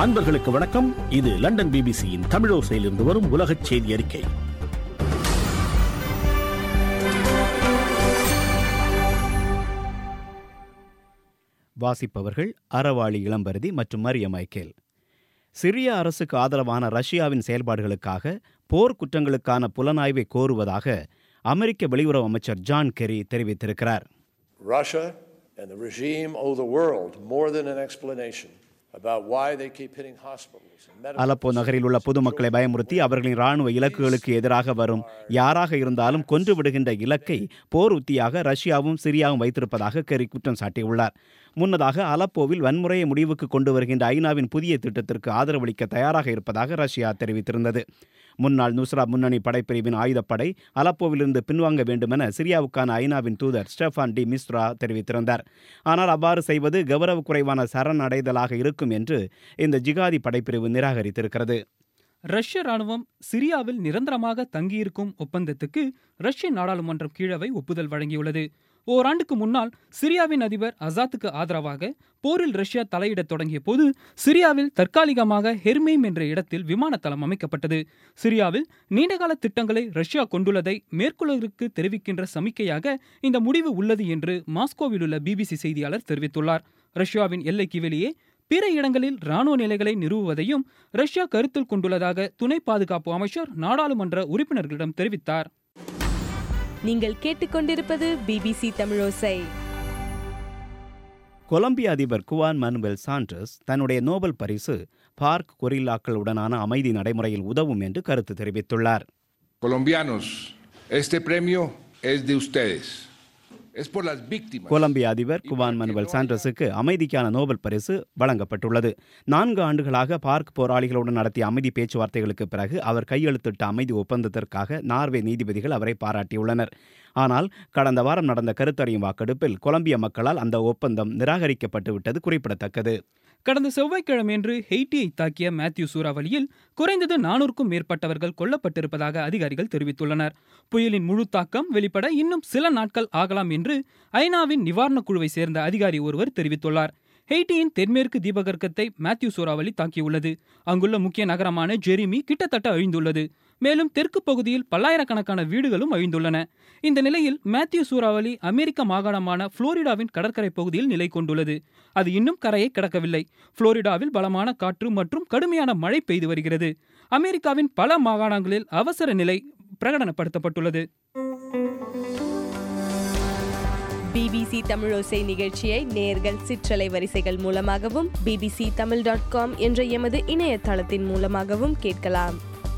அன்பர்களுக்கு வணக்கம் இது லண்டன் பிபிசியின் தமிழோசையிலிருந்து வரும் உலகச் செய்தி அறிக்கை வாசிப்பவர்கள் அறவாளி இளம்பரதி மற்றும் மரிய மைக்கேல் சிரிய அரசுக்கு ஆதரவான ரஷ்யாவின் செயல்பாடுகளுக்காக போர் குற்றங்களுக்கான புலனாய்வை கோருவதாக அமெரிக்க வெளியுறவு அமைச்சர் ஜான் கெரி தெரிவித்திருக்கிறார் Russia and the regime owe the world more than an explanation about why they keep hitting hospitals and medical Aleppo நகரில் உள்ள பொதுமக்களை பயமுறுத்தி அவர்களின் ராணுவ இலக்குகளுக்கு எதிராக வரும் யாராக இருந்தாலும் கொன்று விடுகின்ற இலக்கை போர் உத்தியாக ரஷ்யாவும் சிரியாவும் வைத்திருப்பதாக கெரி குற்றம் சாட்டியுள்ளார் முன்னதாக அலப்போவில் வன்முறையை முடிவுக்கு கொண்டு வருகின்ற ஐநாவின் புதிய திட்டத்திற்கு ஆதரவளிக்க தயாராக இருப்பதாக ரஷ்யா தெரிவித்திருந்தது முன்னாள் நுஸ்ரா முன்னணி படைப்பிரிவின் ஆயுதப்படை அலப்போவிலிருந்து பின்வாங்க வேண்டுமென சிரியாவுக்கான ஐநாவின் தூதர் ஸ்டெஃபான் டி மிஸ்ரா தெரிவித்திருந்தார் ஆனால் அவ்வாறு செய்வது கௌரவ குறைவான சரணடைதலாக இருக்கும் என்று இந்த ஜிகாதி படைப்பிரிவு நிராகரித்திருக்கிறது ரஷ்ய ராணுவம் சிரியாவில் நிரந்தரமாக தங்கியிருக்கும் ஒப்பந்தத்துக்கு ரஷ்ய நாடாளுமன்றம் கீழவை ஒப்புதல் வழங்கியுள்ளது ஓராண்டுக்கு முன்னால் சிரியாவின் அதிபர் அசாத்துக்கு ஆதரவாக போரில் ரஷ்யா தலையிடத் தொடங்கிய போது சிரியாவில் தற்காலிகமாக ஹெர்மேம் என்ற இடத்தில் விமான தளம் அமைக்கப்பட்டது சிரியாவில் நீண்டகால திட்டங்களை ரஷ்யா கொண்டுள்ளதை மேற்குலகிற்கு தெரிவிக்கின்ற சமிக்கையாக இந்த முடிவு உள்ளது என்று மாஸ்கோவில் உள்ள பிபிசி செய்தியாளர் தெரிவித்துள்ளார் ரஷ்யாவின் எல்லைக்கு வெளியே பிற இடங்களில் ராணுவ நிலைகளை நிறுவுவதையும் ரஷ்யா கருத்தில் கொண்டுள்ளதாக துணை பாதுகாப்பு அமைச்சர் நாடாளுமன்ற உறுப்பினர்களிடம் தெரிவித்தார் நீங்கள் கேட்டுக்கொண்டிருப்பது பிபிசி தமிழோசை கொலம்பிய அதிபர் குவான் மனுவெல் சாண்டர்ஸ் தன்னுடைய நோபல் பரிசு பார்க் கொரில்லாக்களுடனான அமைதி நடைமுறையில் உதவும் என்று கருத்து தெரிவித்துள்ளார் Colombianos, este premio es de ustedes. Es por las víctimas. கொலம்பிய அதிபர் குவான் மனுவல் சாண்டர்ஸுக்கு அமைதிக்கான நோபல் பரிசு வழங்கப்பட்டுள்ளது நான்கு ஆண்டுகளாக பார்க் போராளிகளுடன் நடத்திய அமைதி பேச்சுவார்த்தைகளுக்கு பிறகு அவர் கையெழுத்திட்ட அமைதி ஒப்பந்தத்திற்காக நார்வே நீதிபதிகள் அவரை பாராட்டியுள்ளனர் ஆனால் கடந்த வாரம் நடந்த கருத்தறியும் வாக்கெடுப்பில் கொலம்பிய மக்களால் அந்த ஒப்பந்தம் நிராகரிக்கப்பட்டு விட்டது குறிப்பிடத்தக்கது கடந்த செவ்வாய்க்கிழமையன்று ஹெய்ட்டியை தாக்கிய மேத்யூ சூறாவளியில் குறைந்தது நானூறுக்கும் மேற்பட்டவர்கள் கொல்லப்பட்டிருப்பதாக அதிகாரிகள் தெரிவித்துள்ளனர் புயலின் முழு தாக்கம் வெளிப்பட இன்னும் சில நாட்கள் ஆகலாம் என்று ஐநாவின் நிவாரணக் குழுவை சேர்ந்த அதிகாரி ஒருவர் தெரிவித்துள்ளார் ஹெய்ட்டியின் தென்மேற்கு தீபகற்பத்தை மேத்யூ சூறாவளி தாக்கியுள்ளது அங்குள்ள முக்கிய நகரமான ஜெரிமி கிட்டத்தட்ட அழிந்துள்ளது மேலும் தெற்கு பகுதியில் பல்லாயிரக்கணக்கான வீடுகளும் அழிந்துள்ளன இந்த நிலையில் மேத்யூ சூறாவளி அமெரிக்க மாகாணமான புளோரிடாவின் கடற்கரை பகுதியில் நிலை கொண்டுள்ளது அது இன்னும் கரையை கடக்கவில்லை புளோரிடாவில் பலமான காற்று மற்றும் கடுமையான மழை பெய்து வருகிறது அமெரிக்காவின் பல மாகாணங்களில் அவசர நிலை பிரகடனப்படுத்தப்பட்டுள்ளது பிபிசி தமிழோசை நிகழ்ச்சியை நேர்கள் சிற்றலை வரிசைகள் மூலமாகவும் பிபிசி தமிழ் டாட் காம் என்ற எமது இணையதளத்தின் மூலமாகவும் கேட்கலாம்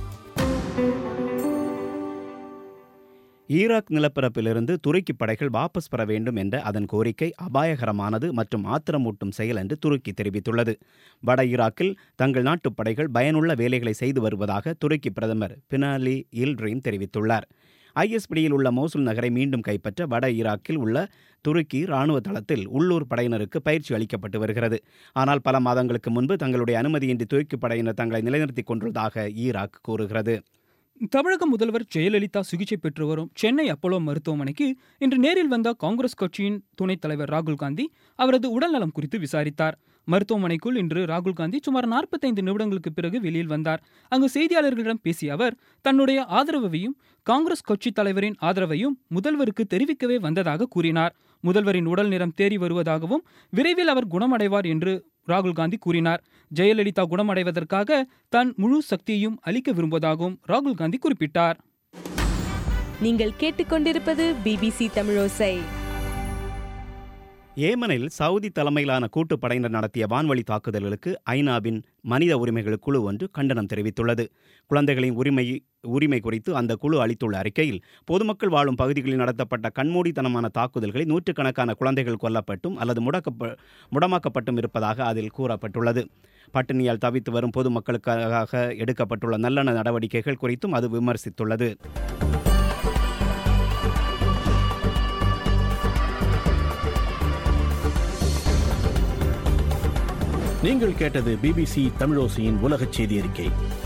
ஈராக் நிலப்பரப்பிலிருந்து துருக்கி படைகள் வாபஸ் பெற வேண்டும் என்ற அதன் கோரிக்கை அபாயகரமானது மற்றும் ஆத்திரமூட்டும் செயல் என்று துருக்கி தெரிவித்துள்ளது வட ஈராக்கில் தங்கள் நாட்டு படைகள் பயனுள்ள வேலைகளை செய்து வருவதாக துருக்கி பிரதமர் பினாலி இல்ட்ரீன் தெரிவித்துள்ளார் ஐஎஸ் பிடியில் உள்ள மோசுல் நகரை மீண்டும் கைப்பற்ற வட ஈராக்கில் உள்ள துருக்கி ராணுவ தளத்தில் உள்ளூர் படையினருக்கு பயிற்சி அளிக்கப்பட்டு வருகிறது ஆனால் பல மாதங்களுக்கு முன்பு தங்களுடைய அனுமதியின்றி துருக்கி படையினர் தங்களை நிலைநிறுத்திக் கொண்டுள்ளதாக ஈராக் கூறுகிறது தமிழக முதல்வர் ஜெயலலிதா சிகிச்சை பெற்று வரும் சென்னை அப்போலோ மருத்துவமனைக்கு இன்று நேரில் வந்த காங்கிரஸ் கட்சியின் துணைத் தலைவர் ராகுல் காந்தி அவரது உடல்நலம் குறித்து விசாரித்தார் மருத்துவமனைக்குள் இன்று ராகுல் காந்தி சுமார் நாற்பத்தைந்து நிமிடங்களுக்கு பிறகு வெளியில் வந்தார் அங்கு செய்தியாளர்களிடம் பேசிய அவர் தன்னுடைய ஆதரவையும் காங்கிரஸ் கட்சி தலைவரின் ஆதரவையும் முதல்வருக்கு தெரிவிக்கவே வந்ததாக கூறினார் முதல்வரின் உடல் நிறம் தேறி வருவதாகவும் விரைவில் அவர் குணமடைவார் என்று ராகுல் காந்தி கூறினார் ஜெயலலிதா குணமடைவதற்காக தான் முழு சக்தியையும் அளிக்க விரும்புவதாகவும் ராகுல் காந்தி குறிப்பிட்டார் நீங்கள் கேட்டுக்கொண்டிருப்பது பிபிசி தமிழோசை ஏமனில் சவுதி தலைமையிலான கூட்டுப் படையினர் நடத்திய வான்வழி தாக்குதல்களுக்கு ஐநாவின் மனித உரிமைகள் குழு ஒன்று கண்டனம் தெரிவித்துள்ளது குழந்தைகளின் உரிமை உரிமை குறித்து அந்த குழு அளித்துள்ள அறிக்கையில் பொதுமக்கள் வாழும் பகுதிகளில் நடத்தப்பட்ட கண்மூடித்தனமான தாக்குதல்களில் நூற்றுக்கணக்கான குழந்தைகள் கொல்லப்பட்டும் அல்லது முடக்கப்ப முடமாக்கப்பட்டும் இருப்பதாக அதில் கூறப்பட்டுள்ளது பட்டினியால் தவித்து வரும் பொதுமக்களுக்காக எடுக்கப்பட்டுள்ள நல்லெண்ண நடவடிக்கைகள் குறித்தும் அது விமர்சித்துள்ளது நீங்கள் கேட்டது பிபிசி தமிழோசையின் உலகச் செய்தி அறிக்கை